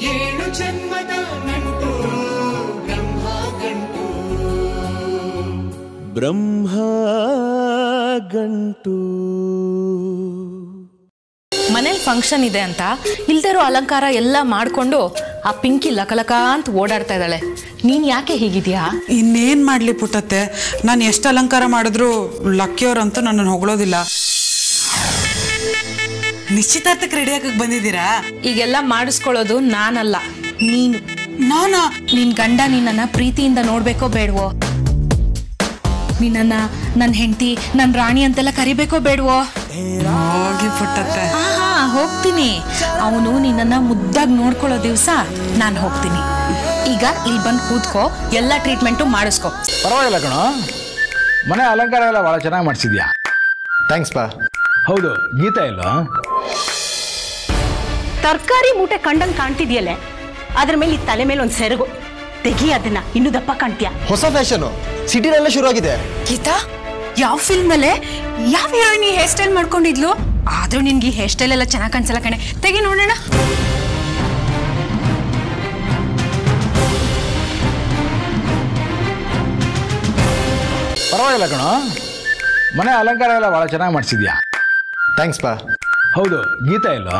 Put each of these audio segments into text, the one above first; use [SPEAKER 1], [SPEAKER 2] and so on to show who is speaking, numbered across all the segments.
[SPEAKER 1] ಏಳು ಜನ್ಮದ ನಂಟು ಬ್ರಹ್ಮ ಗಂಟು
[SPEAKER 2] ಬ್ರಹ್ಮ ಗಂಟು
[SPEAKER 3] ಮನೇಲಿ ಫಂಕ್ಷನ್ ಇದೆ ಅಂತ ಇಲ್ದಿರೋ ಅಲಂಕಾರ ಎಲ್ಲ ಮಾಡ್ಕೊಂಡು ಆ ಪಿಂಕಿ ಲಕಲಕ ಅಂತ ಓಡಾಡ್ತಾ ಇದ್ದಾಳೆ ನೀನ್ ಯಾಕೆ ಹೀಗಿದ್ಯಾ
[SPEAKER 4] ಇನ್ನೇನ್ ಮಾಡ್ಲಿ ಪುಟ್ಟತ್ತೆ ನಾನು ಎಷ್ಟು ಅಲಂಕಾರ ಮಾಡಿದ್ರು ಲಕ್ಕಿಯವ್ರಂತೂ ನನ್ನನ್ನು ಹೊಗಳೋದಿಲ್ಲ ನಿಶ್ಚಿತಾರ್ಥಕ್ಕೆ ರೆಡಿ ಆಗಕ್ಕೆ ಬಂದಿದ್ದೀರಾ
[SPEAKER 3] ಈಗೆಲ್ಲ ಮಾಡಿಸ್ಕೊಳ್ಳೋದು ನಾನಲ್ಲ ನೀನು
[SPEAKER 4] ನಾನಾ
[SPEAKER 3] ನಿನ್ ಗಂಡ ನಿನ್ನನ್ನ ಪ್ರೀತಿಯಿಂದ ನೋಡ್ಬೇಕೋ ಬೇಡವೋ ನಿನ್ನನ್ನ ನನ್ನ ಹೆಂಡತಿ ನನ್ನ ರಾಣಿ ಅಂತೆಲ್ಲ ಕರಿಬೇಕೋ ಬೇಡವೋ
[SPEAKER 4] ಹೋಗಿ ಪುಟ್ಟತ್ತೆ
[SPEAKER 3] ಹಾ ಹೋಗ್ತೀನಿ ಅವನು ನಿನ್ನನ್ನ ಮುದ್ದಾಗಿ ನೋಡ್ಕೊಳ್ಳೋ ದಿವಸ ನಾನು ಹೋಗ್ತೀನಿ ಈಗ ಇಲ್ಲಿ ಬಂದು ಕೂತ್ಕೋ ಎಲ್ಲ ಟ್ರೀಟ್ಮೆಂಟು ಮಾಡಿಸ್ಕೋ
[SPEAKER 5] ಪರವಾಗಿಲ್ಲ ಕಣೋ ಮನೆ ಅಲಂಕಾರ ಎಲ್ಲ ಭಾಳ ಚೆನ್ನಾಗಿ ಮಾಡಿಸಿದ್ಯಾ
[SPEAKER 6] ಥ್ಯಾಂಕ್ಸ್ ಪಾ
[SPEAKER 5] ಹೌದು ಗೀತಾ ಇಲ್ವಾ
[SPEAKER 7] ತರಕಾರಿ ಮೂಟೆ ಕಂಡಂಗ್ ಕಾಣ್ತಿದ್ಯಲ್ಲೇ ಅದ್ರ ಮೇಲೆ ಈ ತಲೆ ಮೇಲೆ ಒಂದ್ ಸೆರಗು ತೆಗಿ ಅದನ್ನ ಇನ್ನು ದಪ್ಪ ಕಾಣ್ತೀಯ
[SPEAKER 6] ಹೊಸ ಫ್ಯಾಷನು ಸಿಟಿನಲ್ಲೇ ಶುರು ಆಗಿದೆ
[SPEAKER 3] ಗೀತಾ ಯಾವ ಫಿಲ್ಮ್ ಅಲ್ಲೇ ಯಾವ ಹೀರೋಯಿನ್ ಹೇರ್ ಸ್ಟೈಲ್ ಮಾಡ್ಕೊಂಡಿದ್ಲು ಆದ್ರೂ ನಿನ್ಗೆ ಈ ಹೇರ್ ಸ್ಟೈಲ್ ಎಲ್ಲ ಚೆನ್ನಾಗಿ ಕಾಣಿಸಲ್ಲ ಕಣೆ ತೆಗಿ ನೋಡೋಣ
[SPEAKER 5] ಪರವಾಗಿಲ್ಲ ಕಣೋ ಮನೆ ಅಲಂಕಾರ ಎಲ್ಲ ಭಾಳ ಚೆನ್ನಾಗಿ ಮಾಡಿಸಿದ್ಯಾ
[SPEAKER 6] ಥ್ಯಾಂಕ್ಸ್ ಪಾ
[SPEAKER 5] ಹೌದು ಗೀತಾ ಇಲ್ವಾ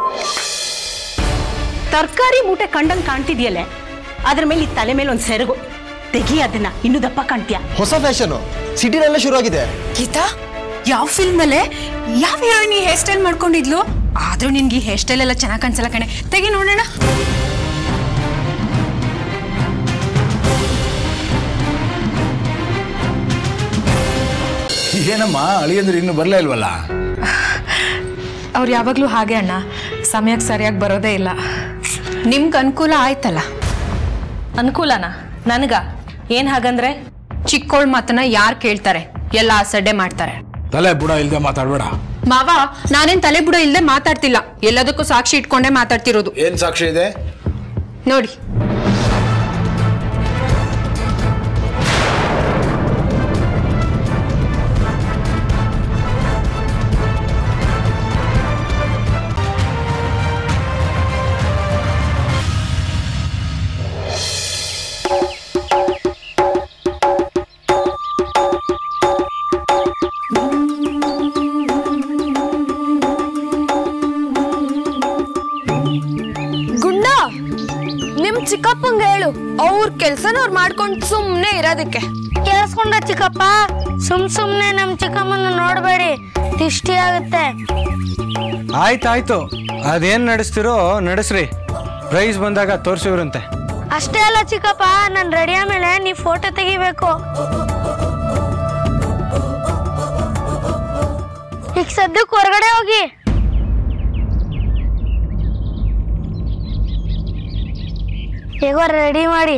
[SPEAKER 7] ತರಕಾರಿ ಮೂಟೆ ಕಂಡಂಗ್ ಕಾಣ್ತಿದ್ಯಲ್ಲೇ ಅದ್ರ ಮೇಲೆ ಈ ತಲೆ ಮೇಲೆ ಒಂದ್ ಸೆರಗು ತೆಗಿ ಅದನ್ನ ಇನ್ನು ದಪ್ಪ ಕಾಣ್ತೀಯ
[SPEAKER 6] ಹೊಸ ಫ್ಯಾಷನು ಸಿಟಿನಲ್ಲೇ ಶುರು ಆಗಿದೆ
[SPEAKER 3] ಗೀತಾ ಯಾವ ಫಿಲ್ಮ್ ಅಲ್ಲೇ ಯಾವ ಹೀರೋಯಿನ್ ಹೇರ್ ಸ್ಟೈಲ್ ಮಾಡ್ಕೊಂಡಿದ್ಲು ಆದ್ರೂ ನಿನ್ಗೆ ಈ ಹೇರ್ ಸ್ಟೈಲ್ ಎಲ್ಲ ಚೆನ್ನಾಗಿ ಕಾಣಿಸಲ್ಲ ಕಣೆ ತೆಗಿ ನೋಡೋಣ
[SPEAKER 5] ಏನಮ್ಮ ಅಳಿಯಂದ್ರೆ ಇನ್ನು ಬರಲೇ ಇಲ್ವಲ್ಲ
[SPEAKER 3] ಅವ್ರು ಯಾವಾಗಲೂ ಹಾಗೆ ಅಣ್ಣ ಸಮಯಕ್ಕೆ ಸರಿಯಾಗಿ ಬರೋದೇ ಇಲ್ಲ ನಿಮ್ಗೆ ಅನುಕೂಲ ಆಯ್ತಲ್ಲ ಅನುಕೂಲನಾ ನನಗ ಏನು ಹಾಗಂದ್ರೆ ಚಿಕ್ಕೋಳ್ ಮಾತನ್ನ ಯಾರು ಕೇಳ್ತಾರೆ ಎಲ್ಲ ಅಸಡ್ಡೆ ಮಾಡ್ತಾರೆ
[SPEAKER 5] ತಲೆ ಬುಡ ಇಲ್ದೆ ಮಾತಾಡ್ಬೇಡ
[SPEAKER 3] ಮಾವ ನಾನೇನ್ ತಲೆ ಬುಡ ಇಲ್ಲದೆ ಮಾತಾಡ್ತಿಲ್ಲ ಎಲ್ಲದಕ್ಕೂ ಸಾಕ್ಷಿ ಇಟ್ಕೊಂಡೇ ಮಾತಾಡ್ತಿರೋದು
[SPEAKER 5] ಏನ್ ಸಾಕ್ಷಿ ಇದೆ
[SPEAKER 3] ನೋಡಿ
[SPEAKER 8] ಗುಂಡ ನಿಮ್ ಚಿಕ್ಕಪ್ಪಂಗ ಹೇಳು ಅವ್ರ ಕೆಲ್ಸನ ಅವ್ರು ಮಾಡ್ಕೊಂಡು ಸುಮ್ನೆ ಇರೋದಕ್ಕೆ ಕೇಳಿಸ್ಕೊಂಡ ಚಿಕ್ಕಪ್ಪ ಸುಮ್ ಸುಮ್ನೆ ನಮ್ ಚಿಕ್ಕಮ್ಮನ ನೋಡ್ಬೇಡಿ ದಿಷ್ಟಿ ಆಗುತ್ತೆ
[SPEAKER 9] ಆಯ್ತಾಯ್ತು ಅದೇನ್ ನಡೆಸ್ತಿರೋ ನಡೆಸ್ರಿ ಪ್ರೈಸ್ ಬಂದಾಗ ತೋರಿಸಿವ್ರಂತೆ
[SPEAKER 8] ಅಷ್ಟೇ ಅಲ್ಲ ಚಿಕ್ಕಪ್ಪ ನಾನ್ ರೆಡಿ ಆಮೇಲೆ ನೀವ್ ಫೋಟೋ ತೆಗಿಬೇಕು ಈಗ ಸದ್ಯಕ್ಕೆ ಹೊರಗಡೆ ಹೋಗಿ ಹೇಗೋ ರೆಡಿ ಮಾಡಿ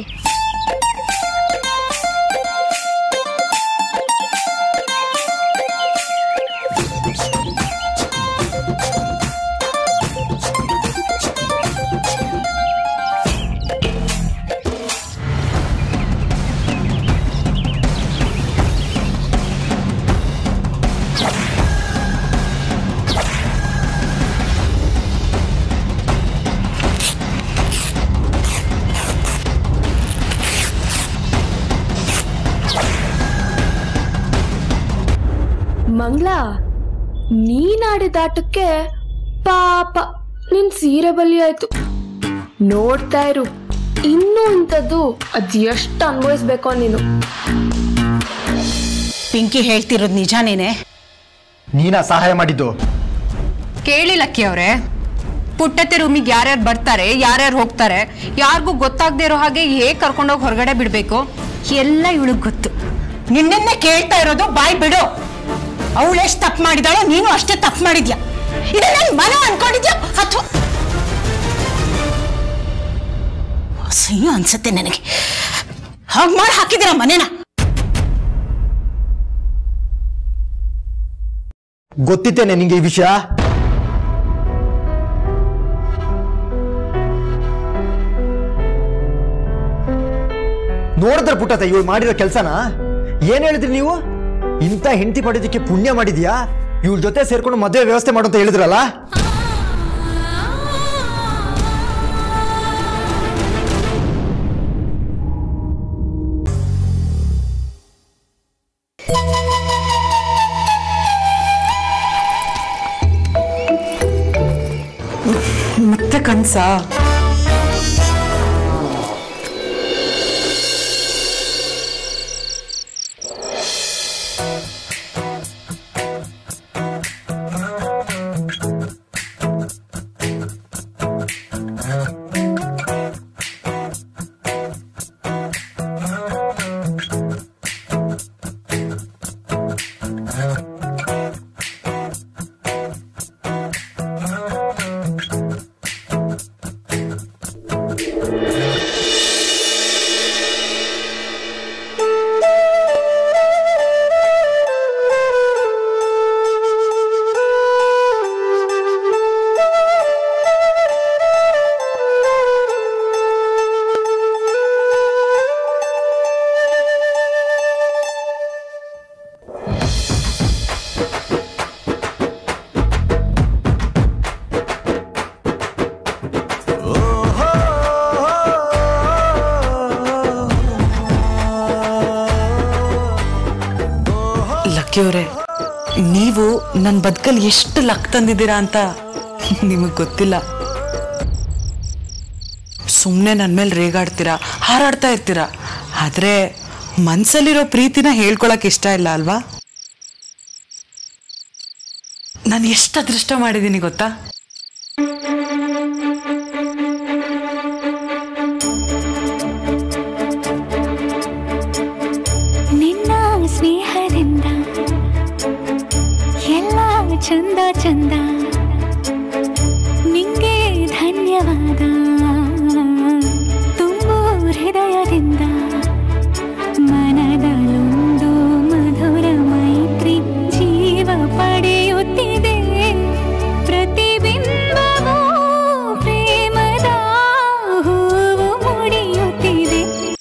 [SPEAKER 10] ಮಂಗ್ಲ ನೀನಾಡಿದ ಆಟಕ್ಕೆ ಪಾಪ ನಿನ್ ಸೀರೆ ಬಲಿ ಆಯ್ತು ನೋಡ್ತಾ ಇರು ಇನ್ನೂ ಇಂಥದ್ದು ಅದ್ ಎಷ್ಟು ಅನ್ಭವಿಸ್ಬೇಕೋ ನೀನು
[SPEAKER 7] ಪಿಂಕಿ ಹೇಳ್ತಿರೋದು ನಿಜಾನೇನೆ
[SPEAKER 6] ನೀನಾ ಸಹಾಯ ಮಾಡಿದ್ದು
[SPEAKER 3] ಕೇಳಿ ಲಕ್ಕಿ ಅವ್ರೆ ಪುಟ್ಟತ್ತೆ ರೂಮಿಗೆ ಯಾರ್ಯಾರು ಬರ್ತಾರೆ ಯಾರ್ಯಾರು ಹೋಗ್ತಾರೆ ಯಾರಿಗೂ ಗೊತ್ತಾಗದೆ ಇರೋ ಹಾಗೆ ಹೇಗೆ ಕರ್ಕೊಂಡೋಗಿ ಹೊರಗಡೆ ಬಿಡಬೇಕು ಎಲ್ಲ ಇವಳಿಗೆ ಗೊತ್ತು
[SPEAKER 7] ನಿನ್ನೆನ್ನೆ ಕೇಳ್ತಾ ಇರೋದು ಬಾಯ್ ಬಿಡು ಅವಳು ಎಷ್ಟು ತಪ್ಪು ಮಾಡಿದಾಳೋ ನೀನು ಅಷ್ಟೇ ತಪ್ಪು ಮಾಡಿದ್ಯಾ ಇದು ನನ್ ಮನೆ ಅನ್ಕೊಂಡಿದ್ಯಾ ಅಥವಾ ಅಸಹ್ಯ ಅನ್ಸುತ್ತೆ ನನಗೆ ಹಾಗೆ ಮಾಡಿ ಹಾಕಿದಿರ ಮನೆನ
[SPEAKER 6] ಗೊತ್ತಿತ್ತೇನೆ ನಿಂಗೆ ಈ ವಿಷಯ ನೋಡಿದ್ರ ಪುಟ್ಟತೆ ಇವಳು ಮಾಡಿರೋ ಕೆಲ್ಸನ ಏನ್ ಹೇಳಿದ್ರಿ ನೀವು ಇಂಥ ಹೆಂಡತಿ ಪಡೆಯೋದಕ್ಕೆ ಪುಣ್ಯ ಮಾಡಿದ್ಯಾ ಇವಳ ಜೊತೆ ಸೇರ್ಕೊಂಡು ಮದುವೆ ವ್ಯವಸ್ಥೆ ಮಾಡು ಅಂತ ಹೇಳಿದ್ರಲ್ಲ
[SPEAKER 4] ಮತ್ತೆ ಕನ್ಸಾ ಲಕ್ಕಿಯವರೇ ನೀವು ನನ್ನ ಬದುಕಲ್ಲಿ ಎಷ್ಟು ಲಕ್ ತಂದಿದ್ದೀರಾ ಅಂತ ನಿಮಗೆ ಗೊತ್ತಿಲ್ಲ ಸುಮ್ಮನೆ ನನ್ನ ಮೇಲೆ ರೇಗಾಡ್ತೀರಾ ಹಾರಾಡ್ತಾ ಇರ್ತೀರಾ ಆದರೆ ಮನ್ಸಲ್ಲಿರೋ ಪ್ರೀತಿನ ಹೇಳ್ಕೊಳಕ್ ಇಷ್ಟ ಇಲ್ಲ ಅಲ್ವಾ ನಾನು ಎಷ್ಟು ಅದೃಷ್ಟ ಮಾಡಿದ್ದೀನಿ ಗೊತ್ತಾ
[SPEAKER 2] ನಿನ್ನ ಸ್ನೇಹದಿಂದ ಎಲ್ಲ ಚಂದ ಚಂದ ನಿಂಗೆ ಧನ್ಯವಾದ ತುಂಬು ಹೃದಯದಿಂದ ಮನದಲ್ಲೊಂದು ಮಧುರ ಮೈತ್ರಿ ಜೀವ ಪಡೆಯುತ್ತಿದೆ ಪ್ರತಿಬಿಂಬವೂ ಪ್ರೇಮದ ಹೂವು ಮುಡಿಯುತ್ತಿದೆ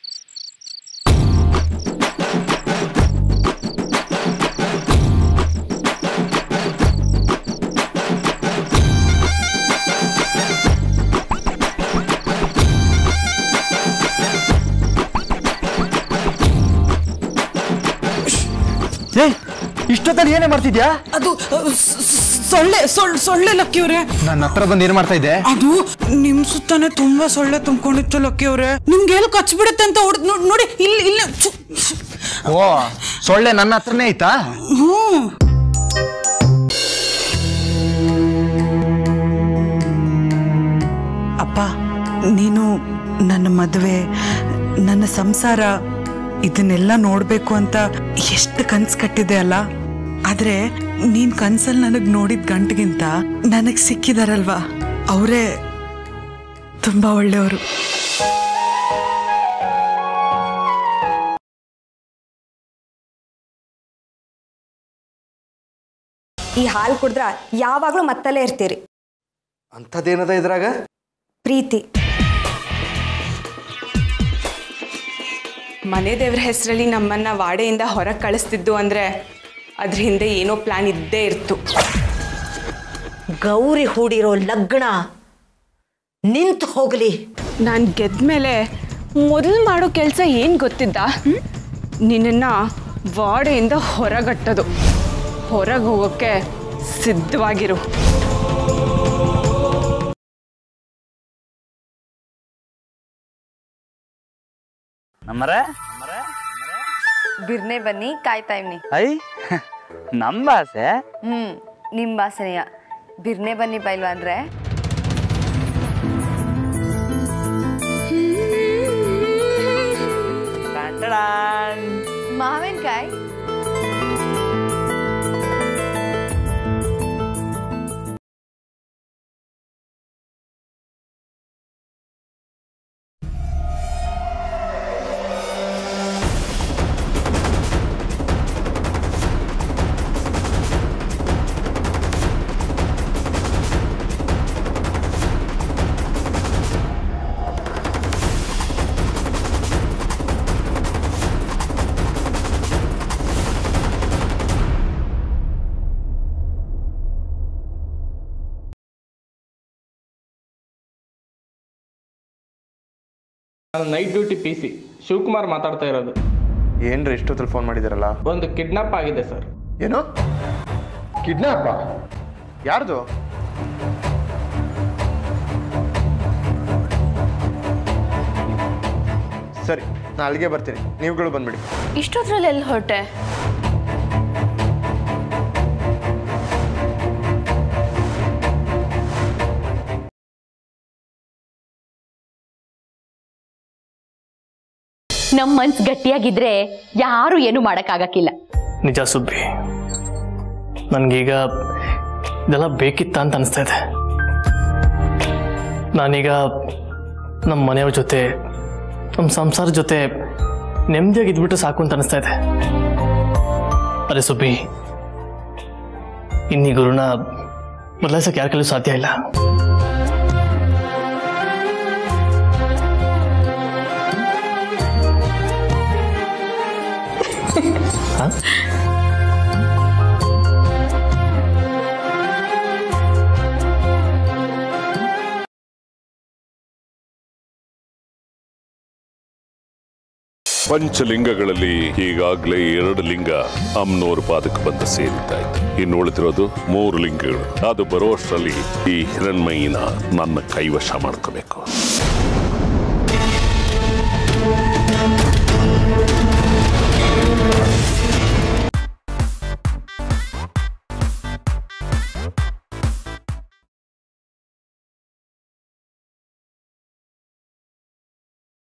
[SPEAKER 6] ಏ ಇಷ್ಟೊತ್ತಲ್ಲಿ ಏನೇ ಮಾಡ್ತಿದ್ಯಾ
[SPEAKER 4] ಅದು ಸೊಳ್ಳೆ ಸೊಳ್ಳೆ ಸೊಳ್ಳೆ ಲಕ್ಕಿಯವ್ರೆ
[SPEAKER 6] ನನ್ನ ಹತ್ರ ಬಂದು ಏನು ಮಾಡ್ತಾ ಇದ್ದೆ
[SPEAKER 4] ಅದು ನಿಮ್ ಸುತ್ತಾನೆ ತುಂಬಾ ಸೊಳ್ಳೆ ತುಂಬಿಕೊಂಡಿತ್ತು ಲಕ್ಕಿಯವ್ರೆ ನಿಮ್ಗೆ ಎಲ್ಲಿ ಕಚ್ಬಿಡುತ್ತೆ ಅಂತ ಹೊಡ್ದ್ ನೋಡ್- ನೋಡಿ ಇಲ್ಲಿ ಇಲ್ಲಿ ಛು, ಛು.
[SPEAKER 6] ಓ ಸೊಳ್ಳೆ ನನ್ನ ಹತ್ರನೇ ಐತಾ
[SPEAKER 4] ಹ್ಮ್ ಅಪ್ಪ ನೀನು ನನ್ನ ಮದುವೆ ನನ್ನ ಸಂಸಾರ ಇದನ್ನೆಲ್ಲ ನೋಡ್ಬೇಕು ಅಂತ ಎಷ್ಟು ಕನ್ಸ್ ಕಟ್ಟಿದೆ ಅಲ್ಲ ಆದ್ರೆ ನೀನ್ ಕನ್ಸಲ್ಲಿ ನನಗ್ ನೋಡಿದ ಗಂಟಗಿಂತ ನನಗ್ ಸಿಕ್ಕಿದಾರಲ್ವಾ ಅವರೇ ತುಂಬಾ ಒಳ್ಳೆಯವರು
[SPEAKER 11] ಈ ಹಾಲು ಕುಡಿದ್ರ ಯಾವಾಗಲೂ ಮತ್ತಲ್ಲೇ ಇರ್ತೀರಿ
[SPEAKER 6] ಅಂಥದ್ದೇನದ ಇದ್ರಾಗ
[SPEAKER 11] ಪ್ರೀತಿ
[SPEAKER 12] ಮನೆ ದೇವ್ರ ಹೆಸರಲ್ಲಿ ನಮ್ಮನ್ನ ವಾಡೆಯಿಂದ ಹೊರಗೆ ಕಳಿಸ್ತಿದ್ದು ಅಂದ್ರೆ ಅದ್ರ ಹಿಂದೆ ಏನೋ ಪ್ಲಾನ್ ಇದ್ದೇ ಇರ್ತು
[SPEAKER 7] ಗೌರಿ ಹೂಡಿರೋ ಲಗ್ನ ನಿಂತು ಹೋಗಲಿ
[SPEAKER 12] ನಾನು ಗೆದ್ಮೇಲೆ ಮೊದಲು ಮಾಡೋ ಕೆಲಸ ಏನು ಗೊತ್ತಿದ್ದ ನಿನ್ನನ್ನು ವಾಡೆಯಿಂದ ಹೊರಗಟ್ಟೋದು ಹೊರಗೆ ಹೋಗೋಕ್ಕೆ ಸಿದ್ಧವಾಗಿರು
[SPEAKER 13] ನಮ್ಮರೆ
[SPEAKER 14] ಬಿರ್ನೆ ಬನ್ನಿ ಕಾಯ್ತಾ ಇವ್ನಿ
[SPEAKER 13] ಐ ನಮ್ಮ ಭಾಷೆ
[SPEAKER 14] ಹ್ಮ್ ನಿಮ್ ಭಾಷೆನೆಯ ಬಿರ್ನೆ ಬನ್ನಿ ಬೈಲ್ವಾ ಅಂದ್ರೆ ಮಾವಿನಕಾಯಿ
[SPEAKER 15] ನಾನು night duty P C Shivakumar ಮಾತಾಡ್ತಾ ಇರೋದು
[SPEAKER 16] ಏನ್ರಿ ಇಷ್ಟೊತ್ತಲ್ಲಿ ಫೋನ್ ಮಾಡಿದಿರಲ್ಲ
[SPEAKER 15] ಒಂದು ಕಿಡ್ನಾಪ್ ಆಗಿದೆ ಸರ್
[SPEAKER 16] ಏನು ಕಿಡ್ನಾಪ ಯಾರ್ದು ಸರಿ ನಾನು ಅಲ್ಲಿಗೆ ಬರ್ತೀನಿ ನೀವುಗಳು ಬಂದ್ಬಿಡಿ
[SPEAKER 10] ಇಷ್ಟೊದ್ರಲ್ಲಿ ಎಲ್ಲಿ ಹೊರಟೆ
[SPEAKER 17] ನಮ್ಮ ಮನ್ಸ್ ಗಟ್ಟಿಯಾಗಿದ್ರೆ ಯಾರು ಏನು ಮಾಡಕ್ಕಾಗಕ್ಕಿಲ್ಲ
[SPEAKER 18] ನಿಜ ಸುಬ್ಬಿ ನನಗೀಗ ಇದೆಲ್ಲ ಬೇಕಿತ್ತ ಅಂತ ಅನಿಸ್ತಾ ಇದೆ ನಾನೀಗ ನಮ್ಮ ಮನೆಯವ್ರ ಜೊತೆ ನಮ್ಮ ಸಂಸಾರ ಜೊತೆ ನೆಮ್ಮದಿಯಾಗಿ ಇದ್ಬಿಟ್ಟು ಸಾಕು ಅಂತ ಅನಿಸ್ತಾ ಇದೆ ಅರೆ ಸುಬ್ಬಿ ಇನ್ನೀ ಗುರುನ ಬದಲಾಯಿಸಕ್ಕೆ ಯಾರ ಕೈಲೂ ಸಾಧ್ಯ ಇಲ್ಲ ಹಾ
[SPEAKER 19] ಪಂಚಲಿಂಗಗಳಲ್ಲಿ ಈಗಾಗಲೇ ಎರಡು ಲಿಂಗ ಅಮ್ನೋರ್ ಪಾದಕ್ಕೆ ಬಂದು ಸೇರಿದ್ದಾಯ್ತು ಇನ್ನು ಉಳಿದಿರೋದು ಮೂರು ಲಿಂಗಗಳು ಅದು ಬರುವಷ್ಟರಲ್ಲಿ ಈ ಹಿರಣ್ಮಯಿನ ನನ್ನ ಕೈವಶ ಮಾಡ್ಕೋಬೇಕು